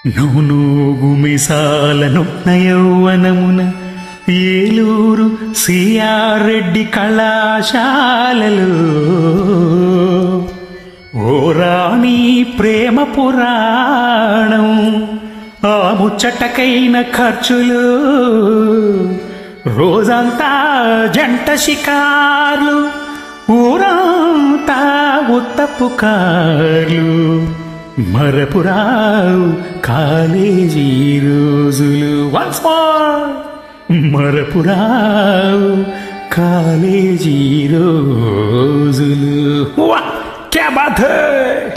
నూనూగు మిసాలనున్న యౌవనమున ఏలూరు సిఆర్రెడ్డి కళాశాలలో ఓ రాణి ప్రేమ పురాణం ఆ ముచ్చటకైన ఖర్చులు రోజంతా జంట షికార్లు ఊరంతా ఉత్తపు కార్లు మరపురావు కాలేజీ రోజులు వన్స్ మోర్ మరపురావు కాలేజీ రోజులు వా క్యా బాత్ హై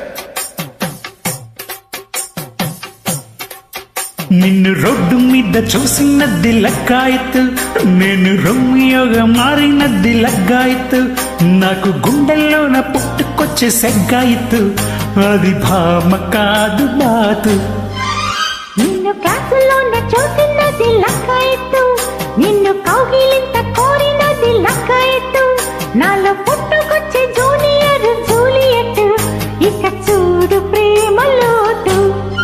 నిన్ను రోడ్డు మీద చూసినది లగ్గాయత్తు నేను రొమ్మియోగా మారినది లగ్గాయత్తు నాకు గుండెల్లోన పుట్టుకొచ్చే సెగ్గాయత్తు అది భామ కాదు బాతు నిన్ను క్లాసులోన చూసినది లక్క ఎత్తు నిన్ను కౌగిలింత కోరినది లక్క ఎత్తు నాలో పుట్టుకొచ్చే జూనియర్ జూలియట్ ఇక చూడు ప్రేమ లోతు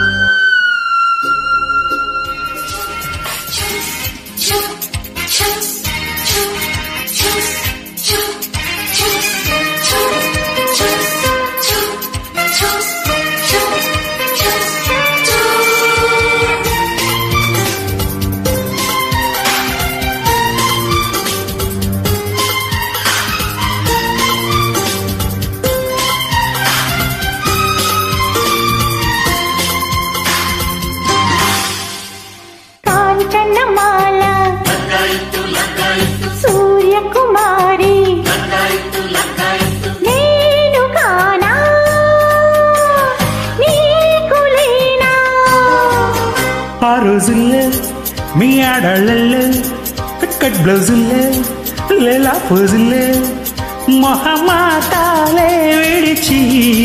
కాంచనమాల సూర్యకుమారి నేను కానా నీకు లేనా ఆ రోజుల్లో మీ ఆడాళ్ళల్లో కట్ బ్లౌజుల్లో లేలా పోజుల్లో మొహమాటాలే విడిచి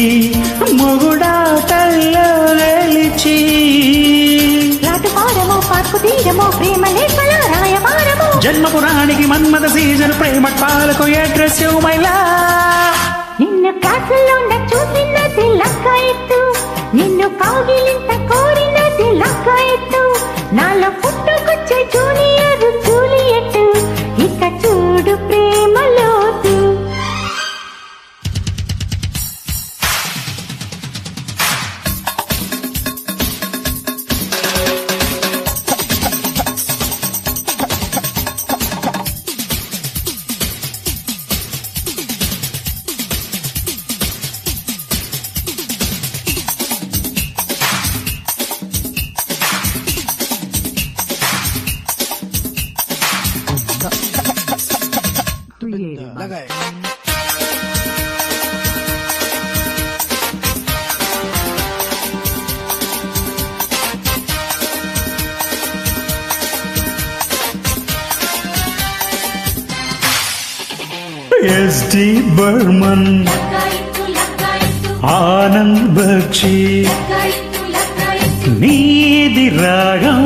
మొగుడాటల్లో గెలిచి రాటుపారమో పార్కు తీరమో ప్రేమ లేఖల రాయబారమో జన్మ పురాణికి మన్మద సీజన్ ప్రేమ పాలకు అడ్రస్ మైలా నిన్ను క్లాసులో చూసినది లక్క ఎత్తు నిన్ను కౌగిలింత కోరినది లక్క ఎత్తు నాలో పుట్టుకొచ్చే జూనియర్ జూలియట్ ఇక చూడు ప్రేమ లోతు ఎస్డి బర్మన్ ఆనంద్ బక్షి నీది రాగం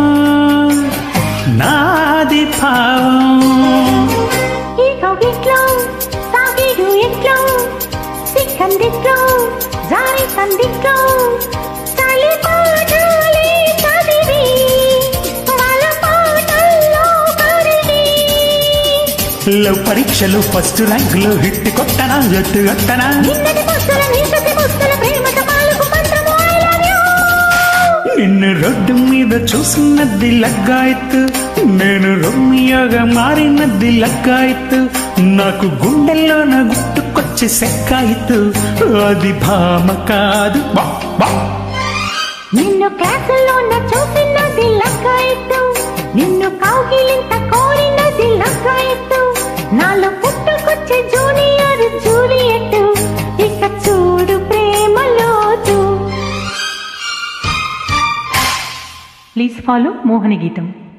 నాది భావం ఈ కౌగిట్లో సాగిడు ఎట్లో సిక్కందిట్లో జారి సందిట్లో చలి పాఠాలే చదివి వాళ్ళ పాటల్లో కరిగి లవ్ పరీక్షలు ఫస్ట్ ర్యాంకులు హిట్ కొట్టనా జట్టు కొట్టనా నిన్నటి ముస్తుల నీకటి ముస్తుల ప్రేమత పాలకు మంత్రము I love you. నిన్ను రోడ్డు మీద చూసినది లగ్గాయత్తు నేను రొమ్మియోగా మారినది లగ్గాయత్తు నాకు గుండెల్లోన గుట్టుకొచ్చి సెక్కాయిత్తు అది భామ కాదు బా బా నిన్ను క్లాసులోన చూసినది లక్క ఎత్తు నిన్ను కౌగిలింత కోరినది లక్క ఎత్తు నాలో పుట్టుకొచ్చే జూనియర్ జూలియట్ ఇక చూడు ప్రేమ లోతు ప్లీజ్ ఫాలో మోహన గీతం